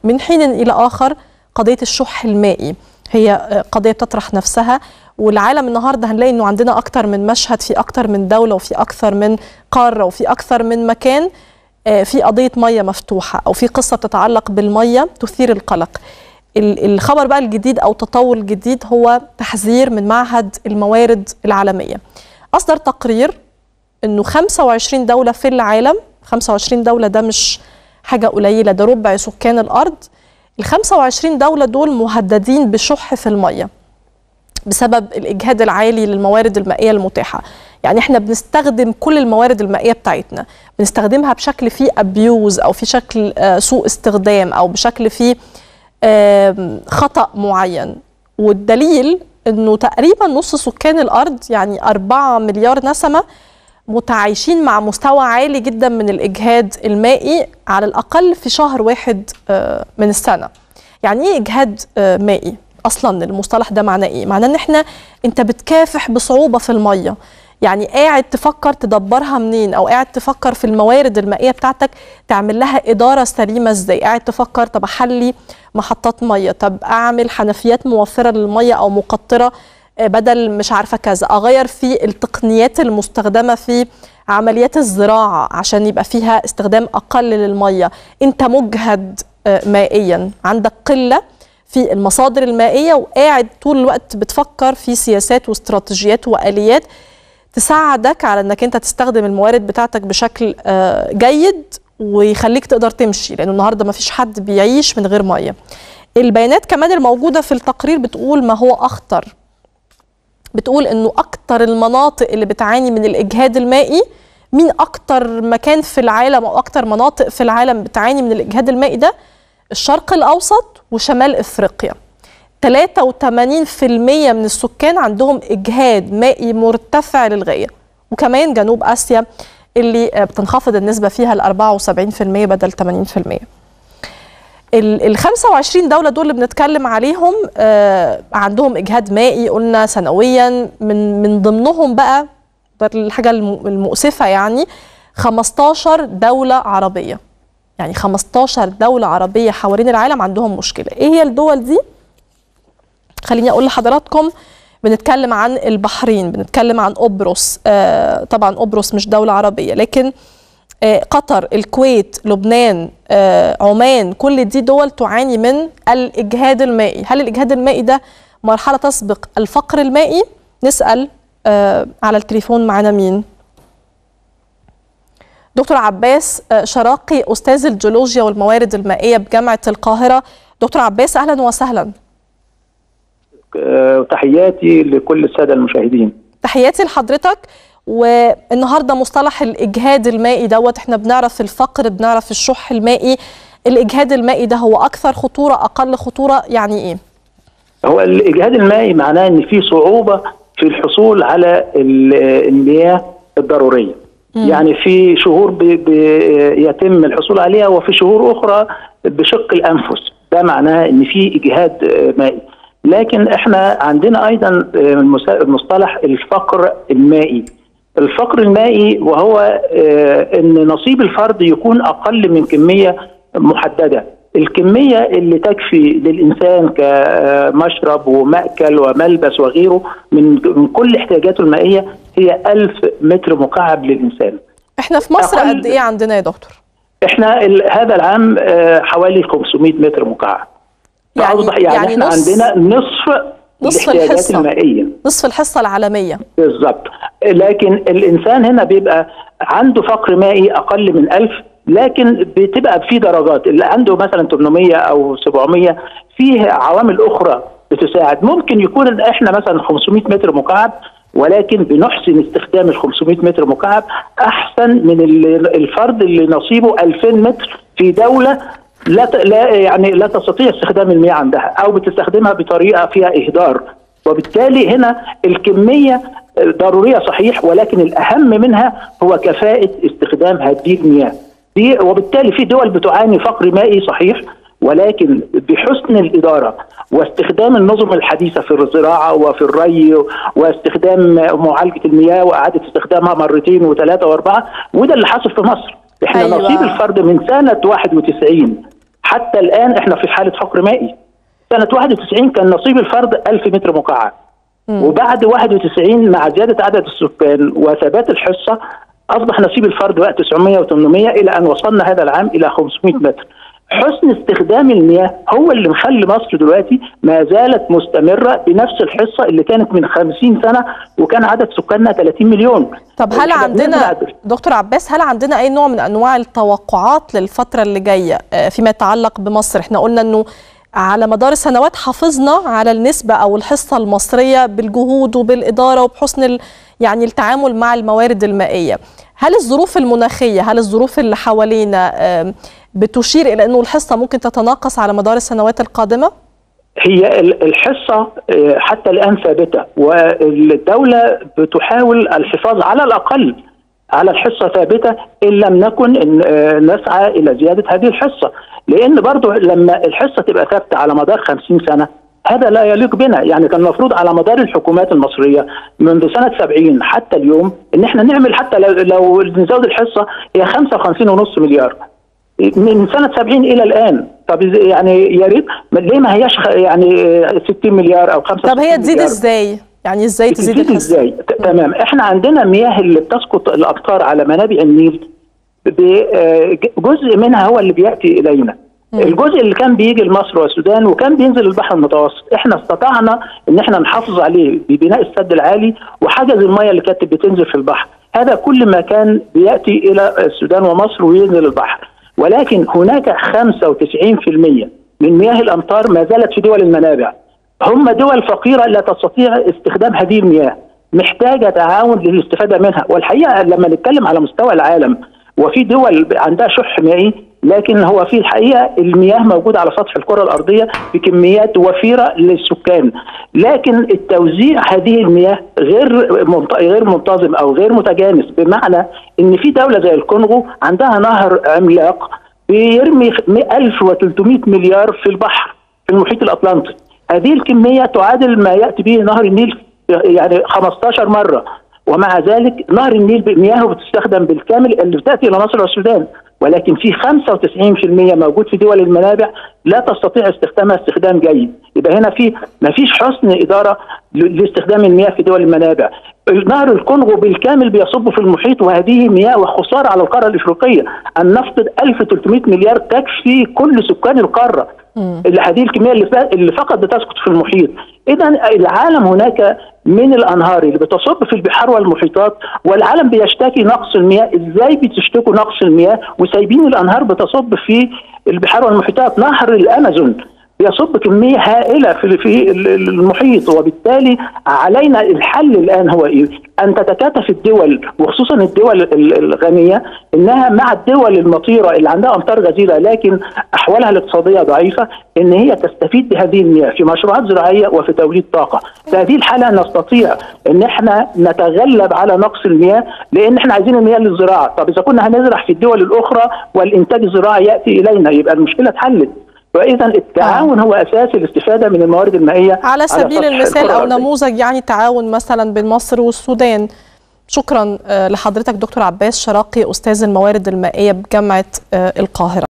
من حين الى اخر قضيه الشح المائي هي قضيه بتطرح نفسها والعالم النهارده هنلاقي انه عندنا اكتر من مشهد في اكتر من دوله وفي اكتر من قاره وفي اكتر من مكان في قضيه ميه مفتوحه او في قصه تتعلق بالميه تثير القلق الخبر بقى الجديد او تطور الجديد هو تحذير من معهد الموارد العالميه اصدر تقرير انه 25 دوله في العالم 25 دوله ده مش حاجه قليله ده ربع سكان الارض ال 25 دوله دول مهددين بشح في الميه بسبب الاجهاد العالي للموارد المائيه المتاحه يعني احنا بنستخدم كل الموارد المائيه بتاعتنا بنستخدمها بشكل فيه ابيوز او في شكل سوء استخدام او بشكل فيه خطا معين والدليل انه تقريبا نص سكان الارض يعني 4 مليار نسمه متعايشين مع مستوى عالي جدا من الاجهاد المائي على الاقل في شهر واحد من السنه يعني ايه اجهاد مائي اصلا المصطلح ده معناه ايه معناه ان احنا انت بتكافح بصعوبه في الميه يعني قاعد تفكر تدبرها منين او قاعد تفكر في الموارد المائيه بتاعتك تعمل لها اداره سليمه ازاي قاعد تفكر طب احلي محطات ميه طب اعمل حنفيات موفره للميه او مقطره بدل مش عارفه كذا اغير في التقنيات المستخدمه في عمليات الزراعه عشان يبقى فيها استخدام اقل للميه انت مجهد مائيا عندك قله في المصادر المائيه وقاعد طول الوقت بتفكر في سياسات واستراتيجيات واليات تساعدك على انك انت تستخدم الموارد بتاعتك بشكل جيد ويخليك تقدر تمشي لانه النهارده ما فيش حد بيعيش من غير ميه البيانات كمان الموجوده في التقرير بتقول ما هو اخطر بتقول انه اكتر المناطق اللي بتعاني من الاجهاد المائي مين اكتر مكان في العالم او اكتر مناطق في العالم بتعاني من الاجهاد المائي ده الشرق الاوسط وشمال افريقيا 83% من السكان عندهم اجهاد مائي مرتفع للغايه وكمان جنوب اسيا اللي بتنخفض النسبه فيها ل 74% بدل 80% ال 25 دوله دول اللي بنتكلم عليهم آه عندهم اجهاد مائي قلنا سنويا من من ضمنهم بقى الحاجه المؤسفه يعني 15 دوله عربيه يعني 15 دوله عربيه حوالين العالم عندهم مشكله ايه هي الدول دي خليني اقول لحضراتكم بنتكلم عن البحرين بنتكلم عن قبرص آه طبعا قبرص مش دوله عربيه لكن آه قطر الكويت لبنان آه عمان كل دي دول تعاني من الاجهاد المائي هل الاجهاد المائي ده مرحله تسبق الفقر المائي نسال على التليفون معنا مين دكتور عباس شراقي استاذ الجيولوجيا والموارد المائيه بجامعه القاهره دكتور عباس اهلا وسهلا تحياتي لكل الساده المشاهدين تحياتي لحضرتك والنهارده مصطلح الاجهاد المائي دوت احنا بنعرف الفقر بنعرف الشح المائي الاجهاد المائي ده هو اكثر خطوره اقل خطوره يعني ايه هو الاجهاد المائي معناه ان في صعوبه في الحصول على المياه الضروريه مم. يعني في شهور بي بي يتم الحصول عليها وفي شهور اخرى بشق الانفس ده معناه ان في اجهاد مائي لكن احنا عندنا ايضا مصطلح الفقر المائي الفقر المائي وهو ان نصيب الفرد يكون اقل من كميه محدده الكميه اللي تكفي للانسان كمشرب وماكل وملبس وغيره من من كل احتياجاته المائيه هي 1000 متر مكعب للانسان احنا في مصر قد ايه عندنا يا دكتور احنا هذا العام حوالي 500 متر مكعب يعني يعني, يعني احنا نص عندنا نصف نصف الحصة المائية نصف الحصة العالمية بالظبط لكن الإنسان هنا بيبقى عنده فقر مائي أقل من ألف لكن بتبقى في درجات اللي عنده مثلا 800 أو 700 فيه عوامل أخرى بتساعد ممكن يكون احنا مثلا 500 متر مكعب ولكن بنحسن استخدام ال 500 متر مكعب احسن من الفرد اللي نصيبه 2000 متر في دوله لا لا يعني لا تستطيع استخدام المياه عندها او بتستخدمها بطريقه فيها اهدار وبالتالي هنا الكميه ضروريه صحيح ولكن الاهم منها هو كفاءه استخدام هذه المياه دي وبالتالي في دول بتعاني فقر مائي صحيح ولكن بحسن الاداره واستخدام النظم الحديثه في الزراعه وفي الري واستخدام معالجه المياه واعاده استخدامها مرتين وثلاثه واربعه وده اللي حصل في مصر احنا أيوة. نصيب الفرد من سنه 91 حتى الان احنا في حاله فقر مائي سنه 91 كان نصيب الفرد 1000 متر مكعب وبعد 91 مع زياده عدد السكان وثبات الحصه اصبح نصيب الفرد بقى 900 و800 الى ان وصلنا هذا العام الى 500 متر. حسن استخدام المياه هو اللي مخلي مصر دلوقتي ما زالت مستمره بنفس الحصه اللي كانت من 50 سنه وكان عدد سكاننا 30 مليون. طب هل عندنا دكتور عباس هل عندنا اي نوع من انواع التوقعات للفتره اللي جايه فيما يتعلق بمصر؟ احنا قلنا انه على مدار السنوات حافظنا على النسبة أو الحصة المصرية بالجهود وبالإدارة وبحسن ال... يعني التعامل مع الموارد المائية هل الظروف المناخية هل الظروف اللي حوالينا بتشير إلى أنه الحصة ممكن تتناقص على مدار السنوات القادمة؟ هي الحصة حتى الآن ثابتة والدولة بتحاول الحفاظ على الأقل على الحصة ثابتة إن لم نكن نسعى إلى زيادة هذه الحصة لأن برضو لما الحصة تبقى ثابتة على مدار 50 سنة هذا لا يليق بنا يعني كان المفروض على مدار الحكومات المصرية منذ سنة 70 حتى اليوم ان احنا نعمل حتى لو, لو نزود الحصة هي 55.5 مليار من سنة 70 إلى الآن طب يعني يا ريت ليه ما هياش يعني 60 مليار أو 65 طب هي تزيد مليار. ازاي؟ يعني ازاي تزيد الحصة؟ ازاي؟ تمام احنا عندنا مياه اللي بتسقط الأمطار على منابع النيل جزء منها هو اللي بيأتي إلينا الجزء اللي كان بيجي لمصر والسودان وكان بينزل البحر المتوسط احنا استطعنا ان احنا نحافظ عليه ببناء السد العالي وحجز الميه اللي كانت بتنزل في البحر هذا كل ما كان بياتي الى السودان ومصر وينزل البحر ولكن هناك 95% من مياه الامطار ما زالت في دول المنابع هم دول فقيره لا تستطيع استخدام هذه المياه محتاجه تعاون للاستفاده منها والحقيقه لما نتكلم على مستوى العالم وفي دول عندها شح مائي لكن هو في الحقيقه المياه موجوده على سطح الكره الارضيه بكميات وفيره للسكان لكن التوزيع هذه المياه غير غير منتظم او غير متجانس بمعنى ان في دوله زي الكونغو عندها نهر عملاق بيرمي 1300 مليار في البحر في المحيط الاطلنطي هذه الكميه تعادل ما ياتي به نهر النيل يعني 15 مره ومع ذلك نهر النيل مياهه بتستخدم بالكامل اللي بتاتي الى مصر والسودان ولكن في 95% موجود في دول المنابع لا تستطيع استخدامها استخدام جيد يبقى هنا في ما فيش حسن اداره لاستخدام المياه في دول المنابع نهر الكونغو بالكامل بيصب في المحيط وهذه مياه وخساره على القاره الافريقيه ان نفقد 1300 مليار تكفي كل سكان القاره اللي هذه الكميه اللي اللي فقط بتسقط في المحيط اذا العالم هناك من الانهار اللي بتصب في البحار والمحيطات والعالم بيشتكي نقص المياه ازاي بتشتكوا نقص المياه وسايبين الانهار بتصب في البحار والمحيطات نهر الامازون يصب كميه هائله في في المحيط وبالتالي علينا الحل الان هو ايه؟ ان تتكاتف الدول وخصوصا الدول الغنيه انها مع الدول المطيره اللي عندها امطار غزيره لكن احوالها الاقتصاديه ضعيفه ان هي تستفيد بهذه المياه في مشروعات زراعيه وفي توليد طاقه. في هذه الحاله نستطيع ان احنا نتغلب على نقص المياه لان احنا عايزين المياه للزراعه، طب اذا كنا هنزرع في الدول الاخرى والانتاج الزراعي ياتي الينا يبقى المشكله اتحلت. واذا التعاون هو اساس الاستفاده من الموارد المائيه على سبيل على المثال او نموذج يعني تعاون مثلا بين مصر والسودان شكرا لحضرتك دكتور عباس شراقي استاذ الموارد المائيه بجامعه القاهره